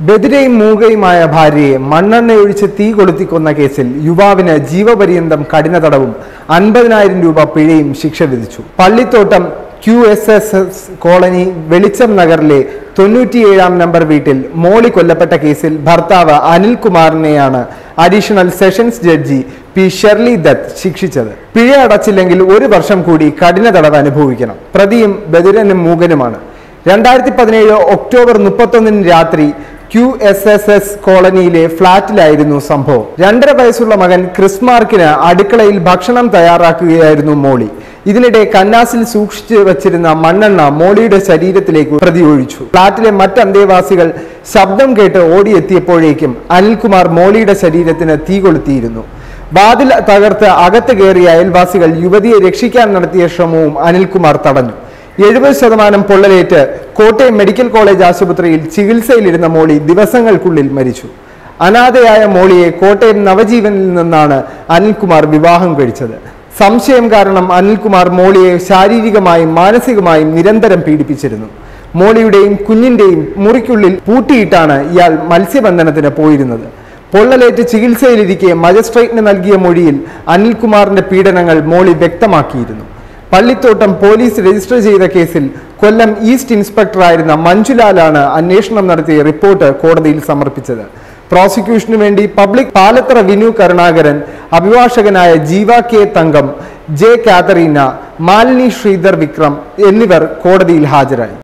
ബദിരയും മൂകയുമായ ഭാര്യയെ മണ്ണെണ്ണയൊഴിച്ച് തീ കൊളുത്തിക്കൊന്ന കേസിൽ യുവാവിന് ജീവപര്യന്തം കഠിന തടവും അൻപതിനായിരം രൂപ പിഴയും ശിക്ഷ വിധിച്ചു Pallithottam Q S S S colony വെളിച്ചം നഗറിലെ തൊണ്ണൂറ്റിയേഴാം നമ്പർ വീട്ടിൽ മോളി കൊല്ലപ്പെട്ട കേസിൽ ഭർത്താവ് അനിൽകുമാറിനെയാണ് additional sessions judge P Sherly Dutt ശിക്ഷിച്ചത് പിഴ അടച്ചില്ലെങ്കിൽ ഒരു വർഷം കൂടി കഠിന തടവ് അനുഭവിക്കണം പ്രതിയും ബദിരനും മൂകനുമാണ് രണ്ടായിരത്തി പതിനേഴ് ഒക്ടോബർ മുപ്പത്തൊന്നിന് രാത്രി ക്യു എസ് എസ് എസ് കോളനിയിലെ ഫ്ളാറ്റിലായിരുന്നു സംഭവം രണ്ടര വയസ്സുള്ള മകൻ ക്രിസ്മാർക്കിന് അടുക്കളയിൽ ഭക്ഷണം തയ്യാറാക്കുകയായിരുന്നു മോളി ഇതിനിടെ കന്നാസിൽ സൂക്ഷിച്ചു വച്ചിരുന്ന മണ്ണെണ്ണ മോളിയുടെ ശരീരത്തിലേക്ക് പ്രതി ഒഴിച്ചു ഫ്ളാറ്റിലെ മറ്റ് അന്തേവാസികൾ ശബ്ദം കേട്ട് ഓടിയെത്തിയപ്പോഴേക്കും അനിൽകുമാർ മോളിയുടെ ശരീരത്തിന് തീ കൊളുത്തിയിരുന്നു വാതിൽ തകർത്ത് അകത്ത് കയറിയ അയൽവാസികൾ യുവതിയെ രക്ഷിക്കാൻ നടത്തിയ ശ്രമവും അനിൽകുമാർ തടഞ്ഞു എഴുപത് ശതമാനം പൊള്ളലേറ്റ് കോട്ടയം മെഡിക്കൽ കോളേജ് ആശുപത്രിയിൽ ചികിത്സയിലിരുന്ന മോളി ദിവസങ്ങൾക്കുള്ളിൽ മരിച്ചു അനാഥയായ മോളിയെ കോട്ടയം നവജീവനിൽ നിന്നാണ് അനിൽകുമാർ വിവാഹം കഴിച്ചത് സംശയം കാരണം അനിൽകുമാർ മോളിയെ ശാരീരികമായും മാനസികമായും നിരന്തരം പീഡിപ്പിച്ചിരുന്നു മോളിയുടെയും കുഞ്ഞിന്റെയും മുറിക്കുള്ളിൽ പൂട്ടിയിട്ടാണ് ഇയാൾ മത്സ്യബന്ധനത്തിന് പോയിരുന്നത് പൊള്ളലേറ്റ് ചികിത്സയിലിരിക്കെ മജിസ്ട്രേറ്റിന് നൽകിയ മൊഴിയിൽ അനിൽകുമാറിന്റെ പീഡനങ്ങൾ മോളി വ്യക്തമാക്കിയിരുന്നു പള്ളിത്തോട്ടം പോലീസ് രജിസ്റ്റർ ചെയ്ത കേസിൽ കൊല്ലം ഈസ്റ്റ് ഇൻസ്പെക്ടറായിരുന്ന മഞ്ജുലാലാണ് അന്വേഷണം നടത്തിയ റിപ്പോർട്ട് കോടതിയിൽ സമർപ്പിച്ചത് പ്രോസിക്യൂഷനു വേണ്ടി പബ്ലിക് പാലത്തറ വിനു കരുണാകരൻ അഭിഭാഷകനായ ജീവ കെ തങ്കം ജെ കാതറീന മാലിനി ശ്രീധർ വിക്രം എന്നിവർ കോടതിയിൽ ഹാജരായി